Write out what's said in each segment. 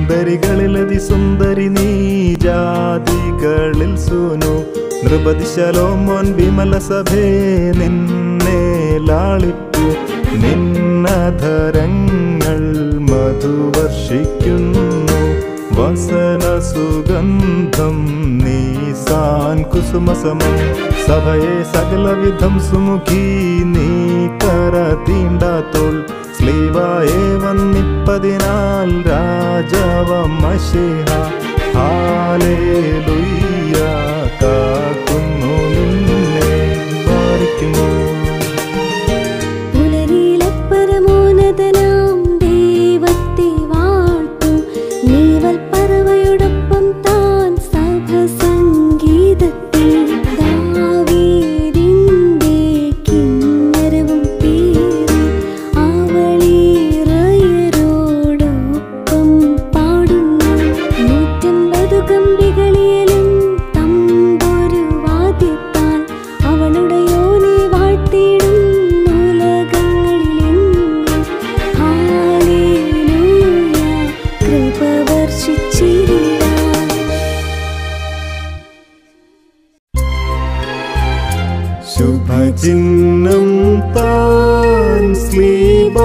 സുന്ദരികളിൽ അതിസുന്ദരി നീ ജാതികളിൽ സുനു നൃപതി ശലോമോൻ വിമല സഭേ നിന്നെ ലാളിപ്പു നിന്നധരങ്ങൾ മധുവർഷിക്കുന്നു വസന സുഗന്ധം നീസാൻ കുസുമസമം സഭയെ സകലവിധം സുമുഖി നീ കര തീണ്ടാത്തോൾ സ്ലീവായെ വന്നിപ്പതിനാൽ രാജാവമശിഹ ഹാലേലുയ്യ കാക്കുന്നു നിന്നെ പാലിക്കുന്നു പുലരിയിലപ്പരമോന്നതനാം ദൈവത്തെ വാഴ്ത്തും നീവൽ പറവയോടൊപ്പം താൻ സഭ സംഗീതത്തിൽ ദാവീദിന്റെ കിന്നരവും പേറി അവളീറയരോടൊപ്പം പാടുന്നു നൂറ്റമ്പതു കമ്പികളിലും തമ്പൊരു വാദ്യത്താൽ അവളുടെ യോനെ വാഴ്ത്തിയിടും ഉലകങ്ങളിലെങ്ങും ഹാലേലൂയ കൃപ വർഷിച്ചിരിടാൻ ശുഭചിഹ്നം താൻ സ്ലീബ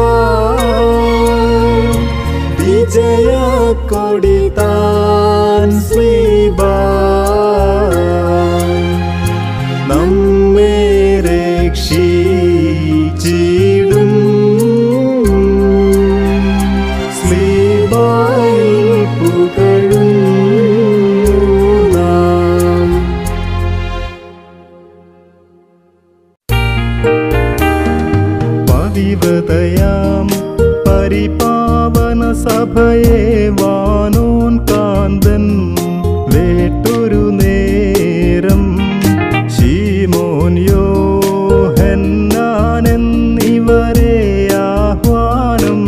വിജയ കൊടി താൻ സ്ലീബ നമ്മെ രക്ഷിച്ചിടും സ്ലീബായിൽ പുകഴും നാം പതിവതയാം പരിപാവന സഭയെ വാനോൻ കാന്തൻ വേട്ടൊരു നേരം ശീമോൻ യോഹന്നാനെന്നിവരെ ആഹ്വാനം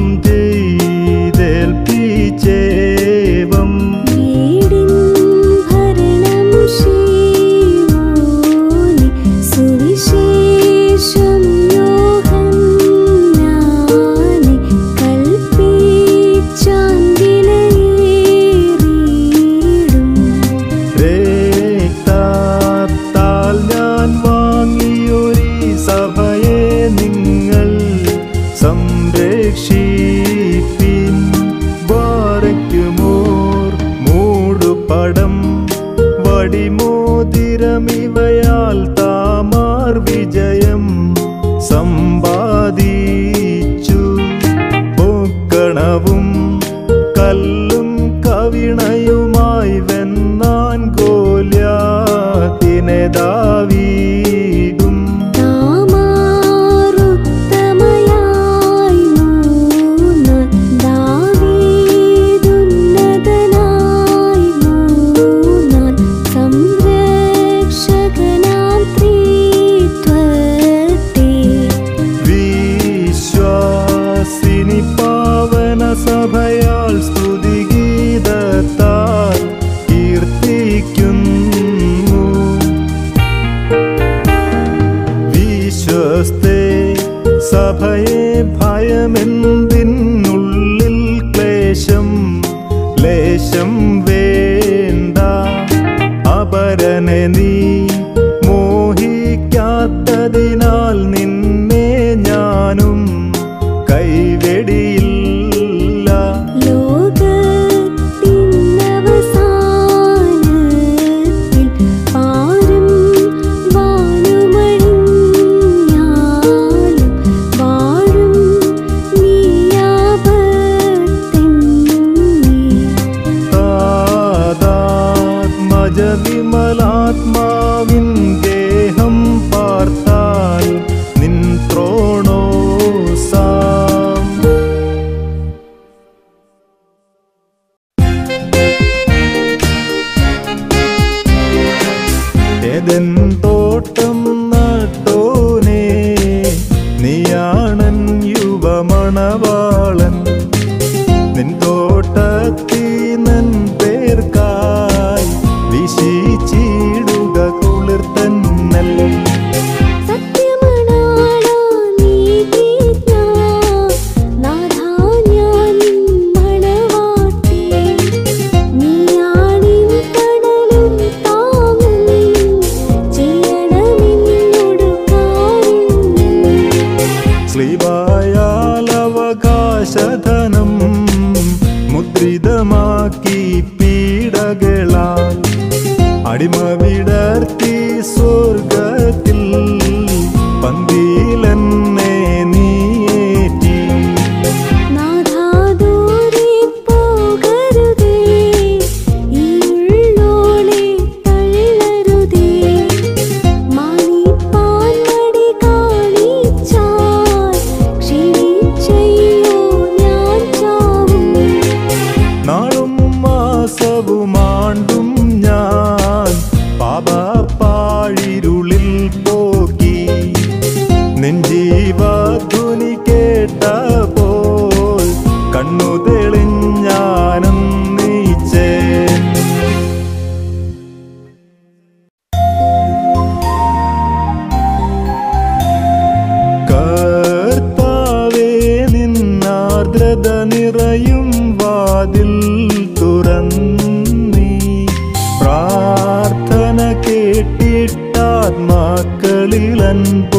ചെയ്തേൽപ്പിച്ചേവം വീടിൻ ഭരണം ശീമോനി സുവിശേഷം യോഹന്നാനെ കൽപ്പിച്ചാൻ വിലയേറിയിടും രേക്താത്താൽ ഞാൻ വാങ്ങിയൊരീ സഭയെ നിങ്ങൾ സംരക്ഷിപ്പിൻ വാരയ്ക്കുമോർ മൂടുപടം വടിമോതിരമിവയാൽ താമാർ വിജയം സമ്പാദിച്ചു പൊക്കണവും കല്ലും കവിണയുമായി വെന്നാൻ ഗോല്യാത്തിനെ ദാവീദും താമാറുത്തമയായി മൂന്നാൻ ദാവീദുന്നതനായി മൂന്നാൻ സംരക്ഷകനാം ത്രിത്വത്തെ വിശ്വാസിനി പാവന സഭയാൽ സ്തുതിഗീതത്താൽ കീർത്തിക്കുന്നു വിശ്വസ്തേ സഭയെ ഭയമെന്തിനുള്ളിൽ ക്ലേശം ലേശം വേണ്ട അപരനെ നീ മോഹിക്കാത്തതിനാൽ നിന്നെ ഞാനും കൈവെടിയില്ല ലോകത്തിനവസാനത്തിൽ പാരും വാനുമഴിഞ്ഞാലും വാഴും നീയാപത്തെന്നേ താതാത്മജ വിമലാത്മാവിൻ ഗേഹം പാർത്താൽ നിൻ ത്രോണോ സാം ഏതൻ തോട്ടം നട്ടോനേ നീയാണൻ യുവമണവാളൻ നിൻ തോട്ടത്തിനൻ പേർക്കായി വിശിച്ചിടുക കുളിർത്തന്നൽ സത്യമണാളാ നീതിജ്ഞാ നാഥാ ഞാൻ മണവാട്ടി കണ്ണു തെളിഞ്ഞാനും നീച്ചേ കർത്താവേ നിന്നാർദ്രത നിറയും വാതിൽ തുറന്നീ പ്രാർത്ഥന കേട്ടിട്ടാത്മാക്കളിൽ അൻപ